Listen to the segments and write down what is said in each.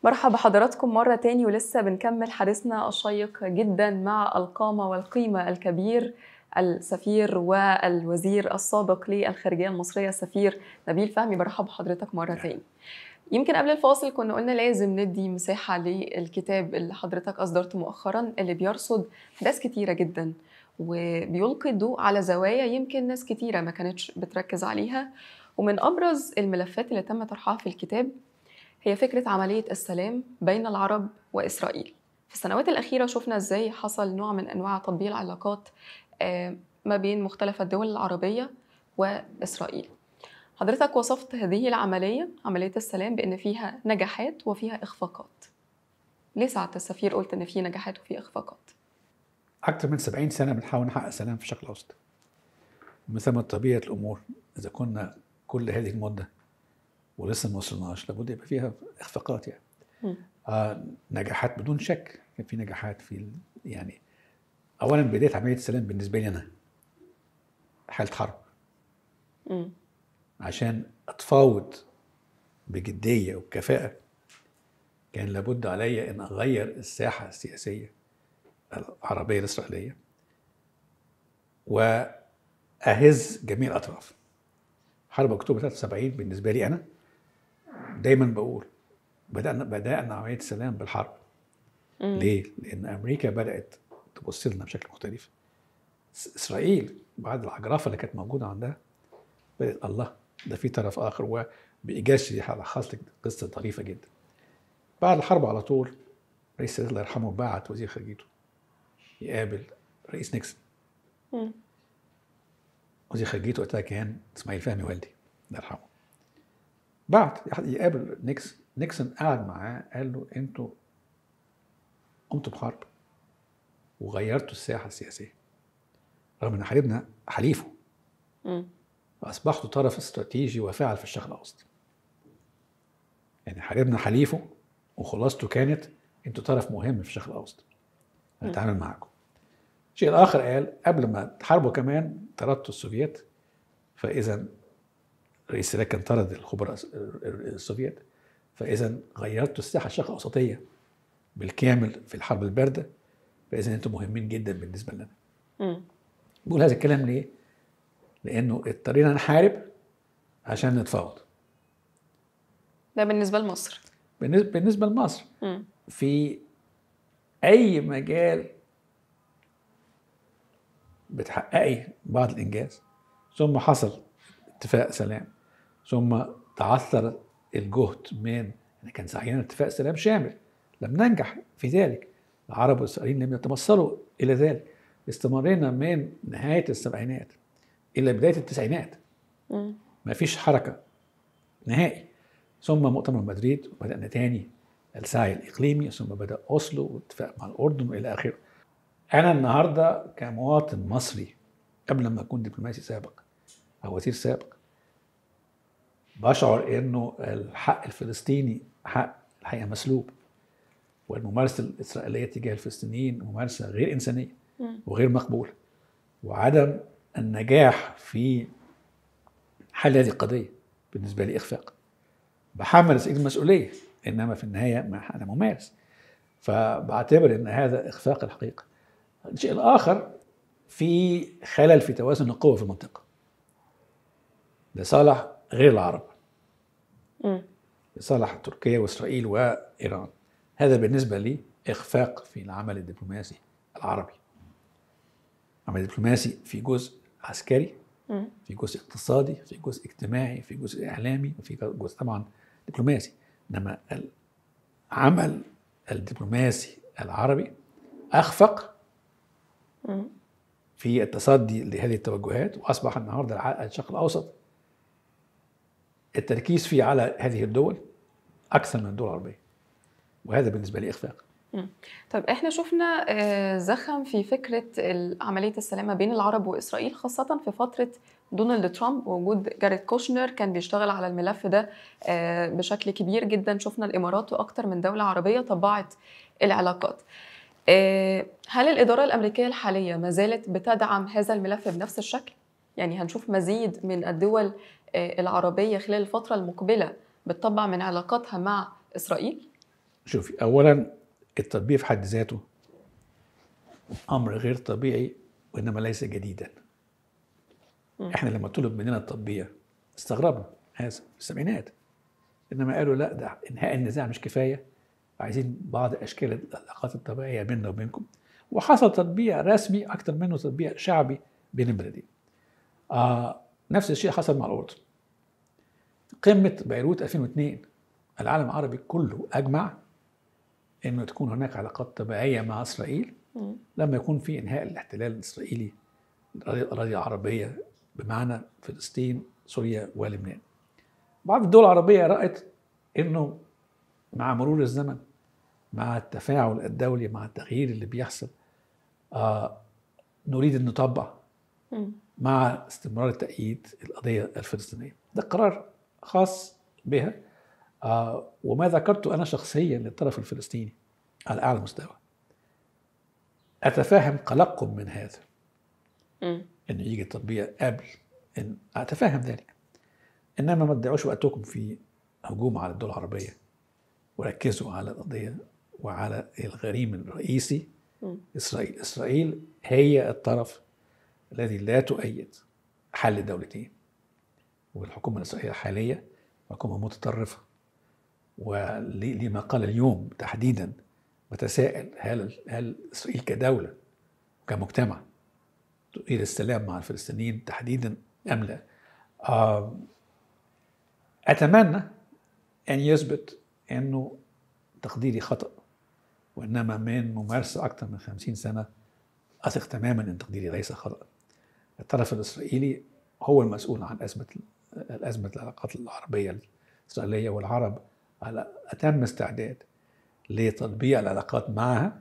مرحبا بحضراتكم مرة تاني ولسه بنكمل حديثنا الشيق جدا مع القامة والقيمة الكبير السفير والوزير السابق للخارجية المصرية السفير نبيل فهمي برحب بحضرتك مرة تاني يمكن قبل الفاصل كنا قلنا لازم ندي مساحة للكتاب اللي حضرتك أصدرته مؤخرا اللي بيرصد أحداث كتيرة جدا وبيلقي الضوء على زوايا يمكن ناس كتيرة ما كانتش بتركز عليها ومن أبرز الملفات اللي تم طرحها في الكتاب هي فكرة عملية السلام بين العرب وإسرائيل في السنوات الأخيرة شفنا إزاي حصل نوع من أنواع تطبيع العلاقات ما بين مختلف الدول العربية وإسرائيل حضرتك وصفت هذه العملية عملية السلام بأن فيها نجاحات وفيها إخفاقات ليه سعادة السفير قلت أن في نجاحات وفي إخفاقات؟ أكثر من 70 سنة بنحاول نحقق سلام في الشرق الأوسط من ثم طبيعة الأمور إذا كنا كل هذه المدة ولسه ما وصلناش لابد يبقى فيها إخفاقات يعني آه نجاحات بدون شك كان في نجاحات في يعني أولا بداية عملية السلام بالنسبة لي أنا حالة حرب م. عشان أتفاوض بجدية وبكفاءة كان لابد علي أن أغير الساحة السياسية العربية الإسرائيلية وأهز جميع الأطراف حرب أكتوبر 73 بالنسبة لي أنا دايما بقول بدأنا بدأنا عملية السلام بالحرب مم. ليه؟ لأن أمريكا بدأت تبص لنا بشكل مختلف إسرائيل بعد العجرفة اللي كانت موجودة عندها بدأت الله ده في طرف آخر وبإيجاز هلخص لك قصة طريفة جدا بعد الحرب على طول رئيس الله يرحمه بعت وزير خارجيته يقابل رئيس نيكسون وزير خارجيته وقتها كان اسماعيل فهمي والدي الله يرحمه بعت يقابل نيكسون نيكسون قعد معاه قال له انتوا قمتوا بحرب وغيرتوا الساحه السياسيه رغم ان حبيبنا حليفه واصبحتوا طرف استراتيجي وفاعل في الشرق الاوسط يعني حبيبنا حليفه وخلاصته كانت انتوا طرف مهم في الشرق الاوسط هنتعامل معاكم الشيء الاخر قال قبل ما تحاربوا كمان طردتوا السوفييت فاذا رئيس كان طرد الخبراء السوفيت فاذا غيرتوا الساحه الشرق الاوسطيه بالكامل في الحرب البارده فاذا انتم مهمين جدا بالنسبه لنا. بقول هذا الكلام ليه؟ لانه اضطرينا نحارب عشان نتفاوض. ده بالنسبه لمصر. بالنسبه بالنسبه لمصر م. في اي مجال بتحققي بعض الانجاز ثم حصل اتفاق سلام ثم تعثر الجهد من كان سعينا اتفاق سلام شامل لم ننجح في ذلك العرب والاسرائيليين لم يتوصلوا الى ذلك استمرينا من نهايه السبعينات الى بدايه التسعينات ما فيش حركه نهائي ثم مؤتمر مدريد وبدانا تاني السعي الاقليمي ثم بدا اوسلو واتفاق مع الاردن والى اخره انا النهارده كمواطن مصري قبل ما اكون دبلوماسي سابق او وزير سابق بشعر انه الحق الفلسطيني حق الحقيقه مسلوب والممارسه الاسرائيليه تجاه الفلسطينيين ممارسه غير انسانيه وغير مقبوله وعدم النجاح في حل هذه القضيه بالنسبه لي اخفاق بحمل سيد المسؤوليه انما في النهايه ما انا ممارس فبعتبر ان هذا اخفاق الحقيقه الشيء الاخر في خلل في توازن القوى في المنطقه لصالح غير العرب لصالح تركيا واسرائيل وايران هذا بالنسبه لي اخفاق في العمل الدبلوماسي العربي العمل الدبلوماسي في جزء عسكري في جزء اقتصادي في جزء اجتماعي في جزء اعلامي وفي جزء طبعا دبلوماسي انما العمل الدبلوماسي العربي اخفق في التصدي لهذه التوجهات واصبح النهارده الشرق الاوسط التركيز فيه على هذه الدول اكثر من الدول العربيه وهذا بالنسبه لي اخفاق طيب احنا شفنا زخم في فكره عمليه السلامه بين العرب واسرائيل خاصه في فتره دونالد ترامب ووجود جاريت كوشنر كان بيشتغل على الملف ده بشكل كبير جدا شفنا الامارات واكثر من دوله عربيه طبعت العلاقات هل الاداره الامريكيه الحاليه ما زالت بتدعم هذا الملف بنفس الشكل يعني هنشوف مزيد من الدول العربيه خلال الفتره المقبله بتطبع من علاقاتها مع اسرائيل شوفي اولا التطبيع في حد ذاته امر غير طبيعي وانما ليس جديدا احنا لما طلب مننا التطبيع استغربنا هذا في السبعينات انما قالوا لا ده انهاء النزاع مش كفايه عايزين بعض اشكال العلاقات الطبيعيه بيننا وبينكم وحصل تطبيع رسمي اكتر منه تطبيع شعبي بين البلدين آه نفس الشيء حصل مع الاردن قمه بيروت 2002 العالم العربي كله اجمع انه تكون هناك علاقات طبيعيه مع اسرائيل لما يكون في انهاء الاحتلال الاسرائيلي الاراضي العربيه بمعنى فلسطين سوريا ولبنان. بعض الدول العربيه رأت انه مع مرور الزمن مع التفاعل الدولي مع التغيير اللي بيحصل آه نريد ان نطبع مع استمرار التأييد القضية الفلسطينية ده قرار خاص بها آه وما ذكرته أنا شخصيا للطرف الفلسطيني على أعلى مستوى أتفهم قلقكم من هذا انه يجي التطبيع قبل ان اتفهم ذلك انما ما تضيعوش وقتكم في هجوم على الدول العربيه وركزوا على القضيه وعلى الغريم الرئيسي اسرائيل اسرائيل هي الطرف الذي لا تؤيد حل الدولتين والحكومه الاسرائيليه الحاليه حكومه متطرفه ولما قال اليوم تحديدا وتساءل هل هل اسرائيل كدوله وكمجتمع تريد السلام مع الفلسطينيين تحديدا ام لا؟ اتمنى ان يثبت انه تقديري خطا وانما من ممارسه اكثر من خمسين سنه اثق تماما ان تقديري ليس خطا الطرف الاسرائيلي هو المسؤول عن ازمه ازمه العلاقات العربيه الاسرائيليه والعرب على اتم استعداد لتطبيع العلاقات معها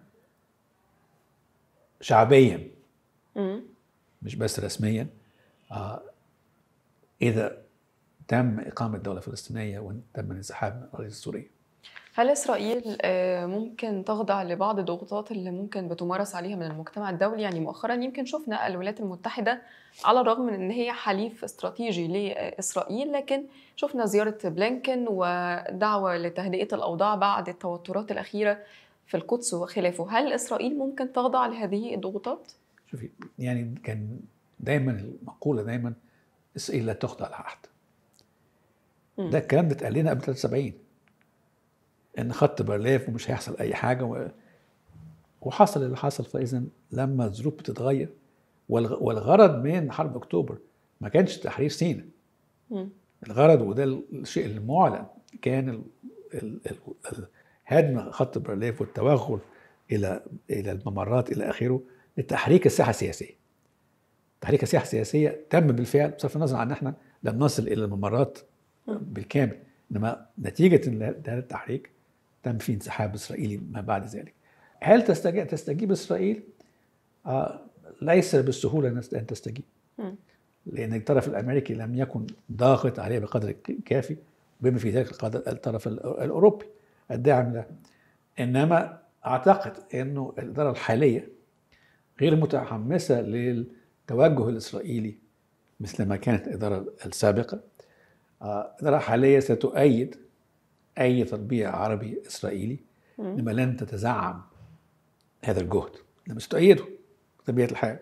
شعبيا مش بس رسميا آه اذا تم اقامه دوله فلسطينيه وتم الانسحاب من الاراضي السوريه هل اسرائيل ممكن تخضع لبعض الضغوطات اللي ممكن بتمارس عليها من المجتمع الدولي يعني مؤخرا يمكن شفنا الولايات المتحده على الرغم من ان هي حليف استراتيجي لاسرائيل لكن شفنا زياره بلينكن ودعوه لتهدئه الاوضاع بعد التوترات الاخيره في القدس وخلافه هل اسرائيل ممكن تخضع لهذه الضغوطات شوفي يعني كان دايما المقوله دايما اسرائيل لا تخضع لاحد ده الكلام ده اتقال لنا قبل 73 ان خط بارليف ومش هيحصل اي حاجه و... وحصل اللي حصل فاذا لما الظروف بتتغير والغرض من حرب اكتوبر ما كانش تحرير سيناء الغرض وده الشيء المعلن كان ال... ال... ال... هدم خط بارليف والتوغل الى الى الممرات الى اخره لتحريك الساحه السياسيه. تحريك الساحه السياسيه تم بالفعل بصرف النظر عن احنا لم نصل الى الممرات بالكامل انما نتيجه هذا التحريك تم في انسحاب اسرائيلي ما بعد ذلك. هل تستجيب تستجيب اسرائيل؟ آه ليس بالسهوله ان تستجيب. لان الطرف الامريكي لم يكن ضاغط عليه بقدر كافي بما في ذلك الطرف الاوروبي الداعم له. انما اعتقد انه الاداره الحاليه غير متحمسه للتوجه الاسرائيلي مثل ما كانت الاداره السابقه. الاداره الحاليه ستؤيد اي تطبيع عربي اسرائيلي لما لن تتزعم هذا الجهد لما ستؤيده بطبيعه الحال.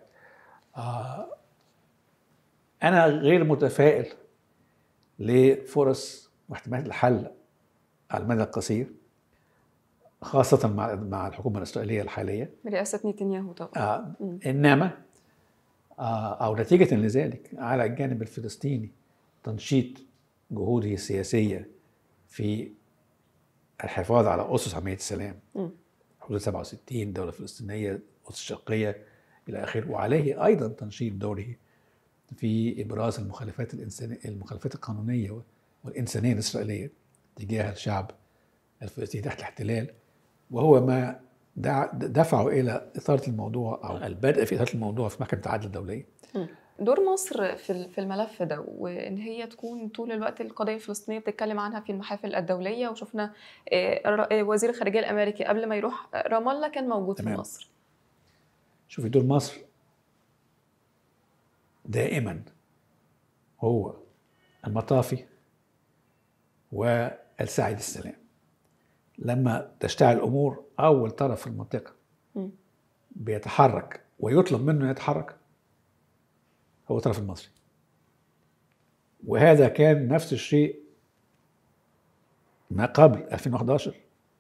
انا غير متفائل لفرص واحتمالات الحل على المدى القصير خاصة مع مع الحكومة الإسرائيلية الحالية برئاسة نتنياهو طبعا آه إنما آه أو نتيجة لذلك على الجانب الفلسطيني تنشيط جهوده السياسية في الحفاظ على أسس عملية السلام حدود 67 دولة فلسطينية أسس شرقية إلى آخره وعليه أيضا تنشيط دوره في إبراز المخالفات الإنسانية المخالفات القانونية والإنسانية الإسرائيلية تجاه الشعب الفلسطيني تحت الاحتلال وهو ما دفعه الى اثاره الموضوع او البدء في اثاره الموضوع في محكمه العدل الدوليه. دور مصر في في الملف ده وان هي تكون طول الوقت القضيه الفلسطينيه بتتكلم عنها في المحافل الدوليه وشفنا وزير الخارجيه الامريكي قبل ما يروح رام الله كان موجود تمام. في مصر. شوفي دور مصر دائما هو المطافي والسعي للسلام. لما تشتعل الامور اول طرف في المنطقه مم. بيتحرك ويطلب منه أن يتحرك هو الطرف المصري وهذا كان نفس الشيء ما قبل 2011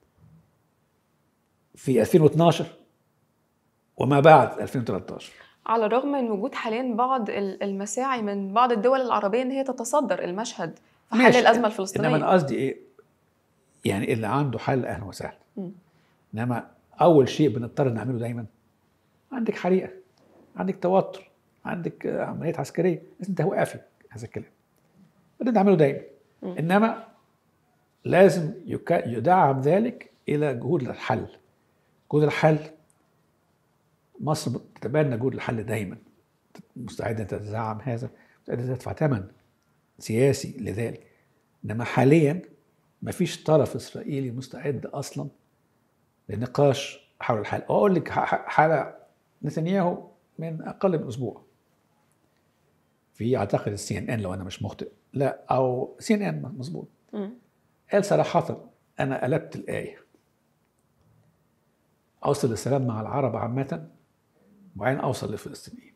في 2012 وما بعد 2013 على الرغم من وجود حاليا بعض ال- المساعي من بعض الدول العربيه ان هي تتصدر المشهد في حل ماشي. الازمه انما الفلسطينيه انا قصدي ايه يعني اللي عنده حل اهلا وسهلا مم. انما اول شيء بنضطر نعمله دايما عندك حريقه عندك توتر عندك آه، عمليات عسكريه لازم توقفي هذا الكلام ده نعمله دايما مم. انما لازم يك- يدعم ذلك الى جهود الحل جهود الحل مصر تتبنى جهود الحل دايما مستعده تدعم هذا مستعده تدفع ثمن سياسي لذلك انما حاليا ما فيش طرف اسرائيلي مستعد اصلا للنقاش حول الحل واقول لك ح- ح- حاله نتنياهو من اقل من اسبوع في اعتقد السي ان ان لو انا مش مخطئ لا او سي ان ان مظبوط مم. قال صراحه انا قلبت الايه اوصل السلام مع العرب عامه وبعدين اوصل للفلسطينيين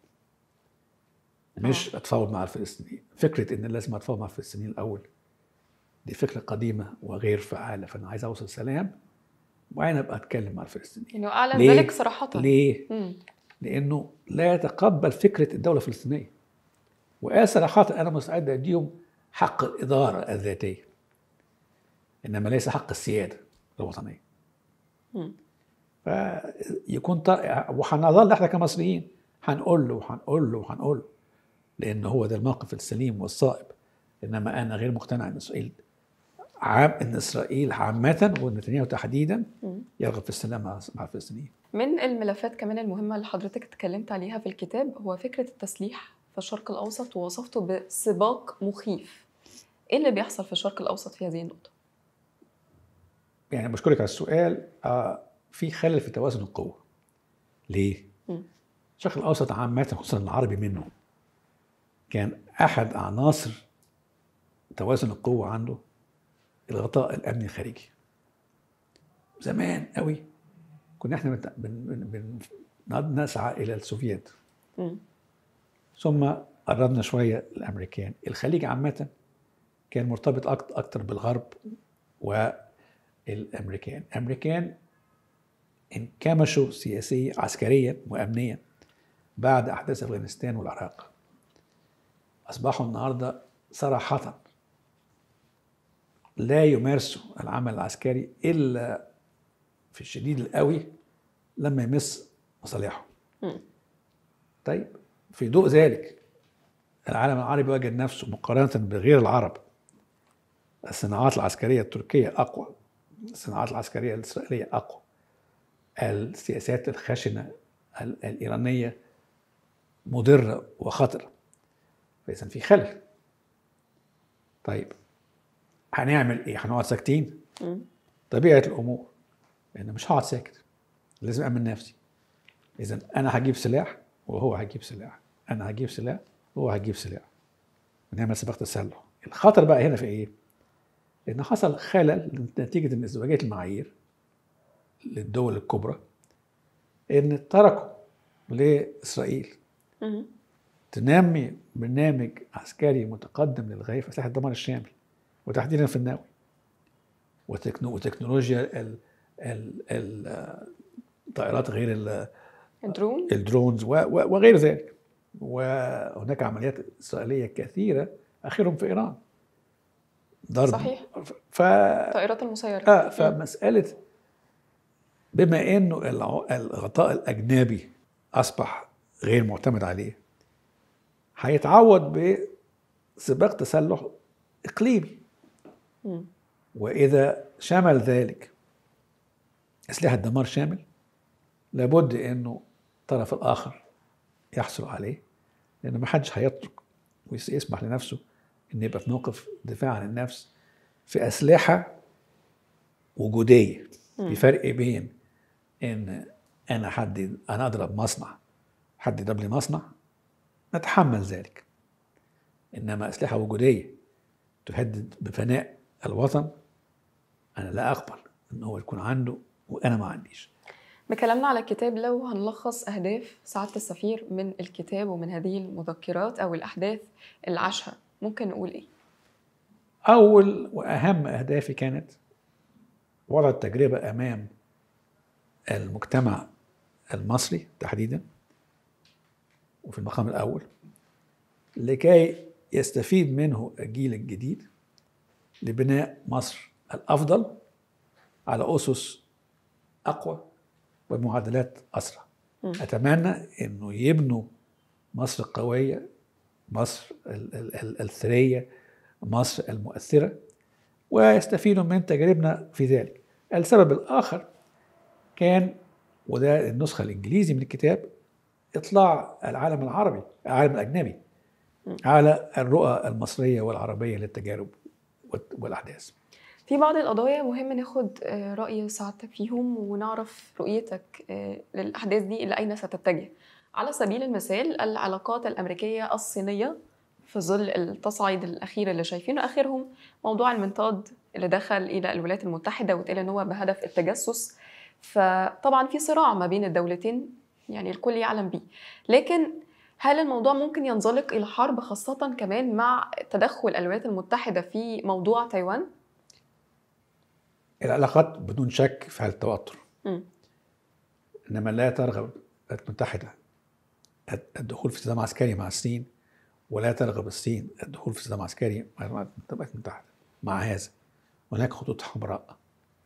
مش اتفاوض مع الفلسطينيين فكره ان لازم اتفاوض مع الفلسطينيين الاول دي فكره قديمه وغير فعاله فانا عايز اوصل سلام وبعدين ابقى اتكلم مع الفلسطينيين يعني اعلن ليه؟ ذلك صراحه ليه؟ مم. لانه لا يتقبل فكره الدوله الفلسطينيه وقال صراحه انا مستعد اديهم حق الاداره الذاتيه انما ليس حق السياده الوطنيه مم. فيكون ط... وهنظل احنا كمصريين هنقول له وهنقول له وهنقول له لان هو ده الموقف السليم والصائب انما انا غير مقتنع ان اسرائيل عام ان اسرائيل عامه ونتنياهو تحديدا مم. يرغب في السلام مع مع الفلسطينيين من الملفات كمان المهمة اللي حضرتك اتكلمت عليها في الكتاب هو فكرة التسليح في الشرق الأوسط ووصفته بسباق مخيف إيه اللي بيحصل في الشرق الأوسط في هذه النقطة؟ يعني بشكرك على السؤال آه في خلل في توازن القوة ليه؟ مم. الشرق الأوسط عامة خصوصا العربي منه كان أحد عناصر توازن القوة عنده الغطاء الأمني الخارجي زمان قوي كنا احنا بن بن بن نسعى إلى السوفيات مم. ثم قربنا شوية الأمريكان الخليج عامة كان مرتبط أكت- أكتر بالغرب والأمريكان الأمريكان انكمشوا سياسيا عسكريا وأمنيا بعد أحداث أفغانستان والعراق أصبحوا النهاردة صراحة لا يمارسوا العمل العسكري إلا في الشديد القوي لما يمس مصالحهم مم. طيب في ضوء ذلك العالم العربي وجد نفسه مقارنة بغير العرب الصناعات العسكرية التركية أقوى الصناعات العسكرية الإسرائيلية أقوى السياسات الخشنة ال- الإيرانية مضرة وخطرة فإذا في خلل طيب هنعمل إيه؟ هنقعد ساكتين؟ مم. طبيعة الأمور لأن مش هقعد ساكت لازم أمن نفسي إذا أنا هجيب سلاح وهو هيجيب سلاح أنا هجيب سلاح وهو هيجيب سلاح ونعمل سباق تسلح الخطر بقى هنا في إيه؟ إن حصل خلل نتيجة إن ازدواجية المعايير للدول الكبرى إن تركوا لإسرائيل مم. تنمي برنامج عسكري متقدم للغاية في أسلحة الدمار الشامل وتحديدا في النووي وتكنو وتكنولوجيا ال ال ال الطائرات غير ال- الدرون الدرونز و- و- وغير ذلك وهناك عمليات إسرائيلية كثيرة آخرهم في إيران ضرب صحيح. ف الطائرات المسيرة اه فمسألة بما انه الع- الغطاء الاجنبي اصبح غير معتمد عليه هيتعوض بسباق تسلح اقليمي مم. واذا شمل ذلك اسلحه دمار شامل لابد انه الطرف الاخر يحصل عليه لان ما حدش هيترك ويسمح لنفسه ان يبقى في موقف دفاع عن النفس في اسلحه وجوديه في فرق بين ان انا حد انا اضرب مصنع حد يضرب لي مصنع نتحمل ذلك انما اسلحه وجوديه تهدد بفناء الوطن انا لا اقبل ان هو يكون عنده وانا ما عنديش بكلامنا على الكتاب لو هنلخص أهداف سعادة السفير من الكتاب ومن هذه المذكرات أو الأحداث اللي عاشها ممكن نقول إيه؟ اول واهم اهدافي كانت وضع التجربه امام المجتمع المصري تحديدا وفي المقام الاول لكي يستفيد منه الجيل الجديد لبناء مصر الافضل على اسس اقوى ومعادلات اسرع مم. اتمنى انه يبنوا مصر القويه مصر ال- ال- ال- الثريه مصر المؤثره ويستفيدوا من تجاربنا في ذلك السبب الاخر كان وده النسخه الانجليزي من الكتاب اطلاع العالم العربي العالم الاجنبي على الرؤى المصريه والعربيه للتجارب والت- والاحداث في بعض القضايا مهم ناخد آه، رأي سعادتك فيهم ونعرف رؤيتك آه، للأحداث دي إلى أين ستتجه على سبيل المثال العلاقات الأمريكية الصينية في ظل التصعيد الأخير اللي شايفينه آخرهم موضوع المنطاد اللي دخل إلى الولايات المتحدة واتقال إن هو بهدف التجسس فطبعا في صراع ما بين الدولتين يعني الكل يعلم بيه لكن هل الموضوع ممكن ينزلق إلى حرب خاصة كمان مع تدخل الولايات المتحدة في موضوع تايوان؟ العلاقات بدون شك في حاله توتر مم. انما لا ترغب الولايات المتحده الدخول في صدام عسكري مع الصين ولا ترغب الصين الدخول في صدام عسكري مع الولايات المتحده مع هذا هناك خطوط حمراء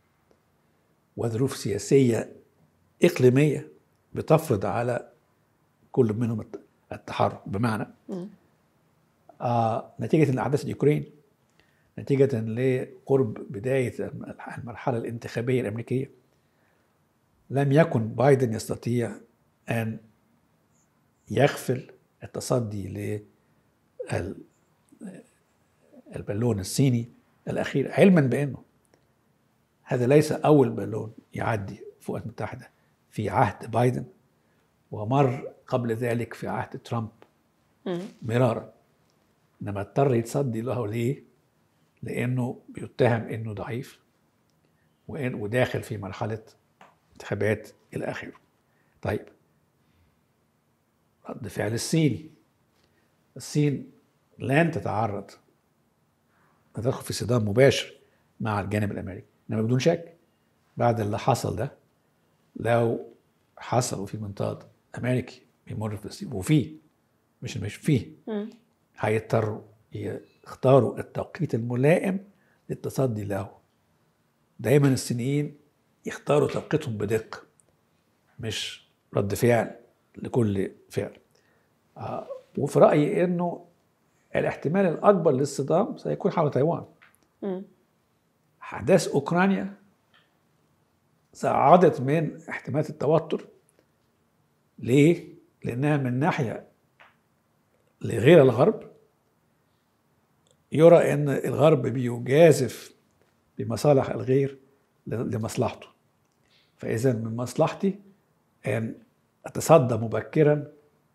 وظروف سياسيه اقليميه بتفرض على كل منهم الت- التحرك بمعنى مم. آه نتيجه الاحداث اليوكرين نتيجه لقرب بدايه المرحله الانتخابيه الامريكيه لم يكن بايدن يستطيع ان يغفل التصدي لل البالون الصيني الاخير علما بانه هذا ليس اول بالون يعدي فوق الولايات المتحده في عهد بايدن ومر قبل ذلك في عهد ترامب مم. مرارا انما اضطر يتصدي له ليه؟ لانه بيتهم انه ضعيف وإن وداخل في مرحله انتخابات الى اخره. طيب رد فعل الصيني الصين لن تتعرض تدخل في صدام مباشر مع الجانب الامريكي انما بدون شك بعد اللي حصل ده لو حصل وفي منطاد امريكي بيمر في الصين وفيه مش مش فيه مم. هيضطروا يختاروا التوقيت الملائم للتصدي له دايما الصينيين يختاروا توقيتهم بدقة مش رد فعل لكل فعل آه وفي رأيي انه الاحتمال الاكبر للصدام سيكون حول تايوان مم. احداث اوكرانيا صعدت من احتمالات التوتر ليه؟ لانها من ناحيه لغير الغرب يرى ان الغرب بيجازف بمصالح الغير لمصلحته فاذا من مصلحتي ان اتصدى مبكرا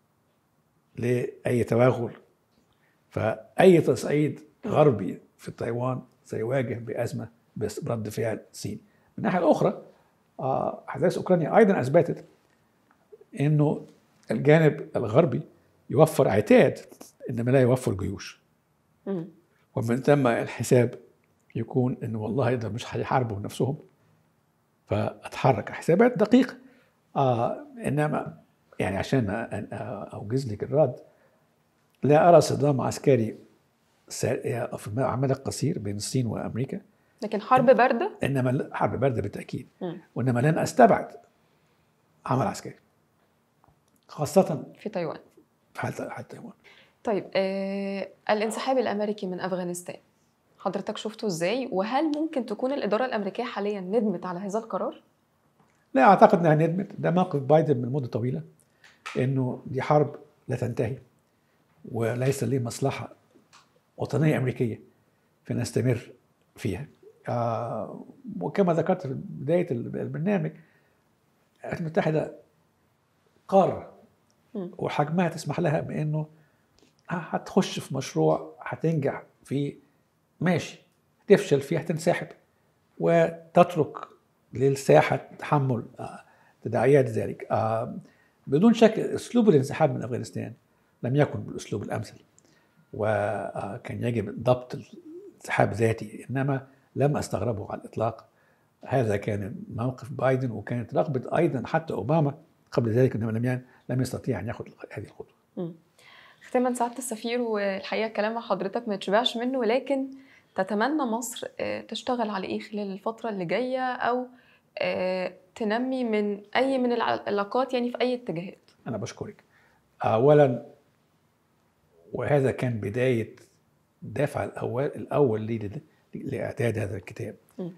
لاي توغل فاي تصعيد غربي في تايوان سيواجه بازمه بس برد فعل صيني. من الناحيه الاخرى آه، احداث اوكرانيا ايضا اثبتت انه الجانب الغربي يوفر عتاد انما لا يوفر جيوش مم. ومن ثم الحساب يكون انه والله ده مش هيحاربوا نفسهم فاتحرك حسابات دقيقه آه انما يعني عشان أ- أ- اوجز لك الرد لا ارى صدام عسكري سا- في المدى القصير بين الصين وامريكا لكن حرب باردة انما حرب بارده بالتاكيد مم. وانما لن استبعد عمل عسكري خاصه في تايوان في حاله حاله تايوان طيب آه الانسحاب الامريكي من افغانستان حضرتك شفته ازاي وهل ممكن تكون الاداره الامريكيه حاليا ندمت على هذا القرار لا اعتقد انها ندمت ده موقف بايدن من مده طويله انه دي حرب لا تنتهي وليس لي مصلحه وطنيه امريكيه في نستمر فيها آه وكما ذكرت في بدايه البرنامج الولايات المتحده قاره مم. وحجمها تسمح لها بانه هتخش في مشروع هتنجح فيه ماشي تفشل فيه هتنسحب وتترك للساحه تحمل آه، تداعيات ذلك آه، بدون شك اسلوب الانسحاب من افغانستان لم يكن بالاسلوب الامثل وكان يجب ضبط الانسحاب ذاتي انما لم استغربه على الاطلاق هذا كان موقف بايدن وكانت رغبه ايضا حتى اوباما قبل ذلك انما لم لم يستطيع ان ياخذ هذه الخطوه. ختاما سعاده السفير والحقيقه كلام حضرتك ما يتشبعش منه ولكن تتمنى مصر آه، تشتغل على ايه خلال الفتره اللي جايه او آه، تنمي من اي من العلاقات يعني في اي اتجاهات انا بشكرك اولا وهذا كان بدايه الدافع الاول الاول لي لاعداد هذا الكتاب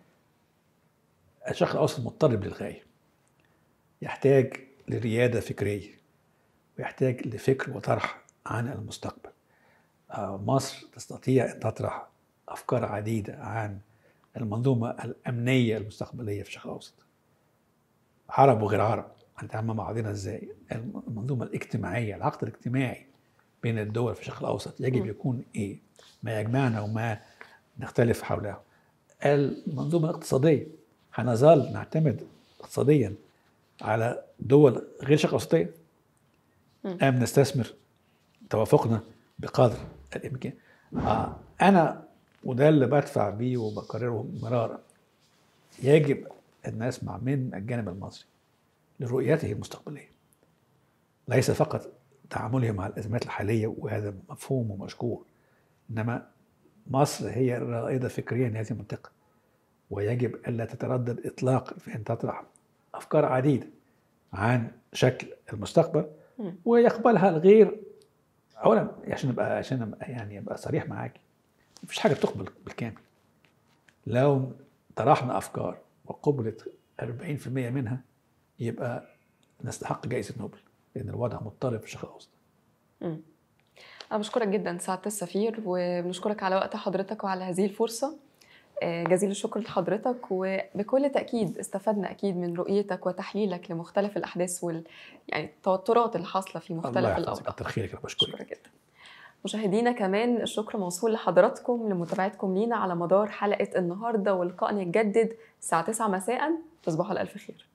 الشرق الاوسط مضطرب للغايه يحتاج لرياده فكريه ويحتاج لفكر وطرح عن المستقبل آه، مصر تستطيع ان تطرح افكار عديده عن المنظومه الامنيه المستقبليه في الشرق الاوسط عرب وغير عرب هنتعامل مع بعضنا ازاي المنظومه الاجتماعيه العقد الاجتماعي بين الدول في الشرق الاوسط يجب يكون ايه ما يجمعنا وما نختلف حوله المنظومه الاقتصاديه هنظل نعتمد اقتصاديا على دول غير الشرق الاوسطيه ام نستثمر توافقنا بقدر الامكان آه انا وده اللي بدفع بيه وبكرره مرارا يجب ان اسمع من الجانب المصري لرؤيته المستقبليه ليس فقط تعامله مع الازمات الحاليه وهذا مفهوم ومشكور انما مصر هي الرائده فكريا لهذه المنطقه ويجب الا تتردد اطلاقا في ان تطرح افكار عديده عن شكل المستقبل ويقبلها الغير اولا عشان ابقى عشان يعني ابقى صريح معاك مفيش حاجه بتقبل بالكامل لو طرحنا افكار وقبلت 40% منها يبقى نستحق جائزه نوبل لان الوضع مضطرب في الشرق الاوسط أنا بشكرك جدا سعادة السفير وبنشكرك على وقت حضرتك وعلى هذه الفرصة آه، جزيل الشكر لحضرتك وبكل تأكيد استفدنا أكيد من رؤيتك وتحليلك لمختلف الأحداث وال يعني التوترات اللي حاصلة في مختلف الأوضاع كتر خيرك بشكرك جدا مشاهدينا كمان الشكر موصول لحضراتكم لمتابعتكم لينا على مدار حلقة النهاردة ولقائنا يتجدد الساعة 9 مساء تصبحوا على ألف خير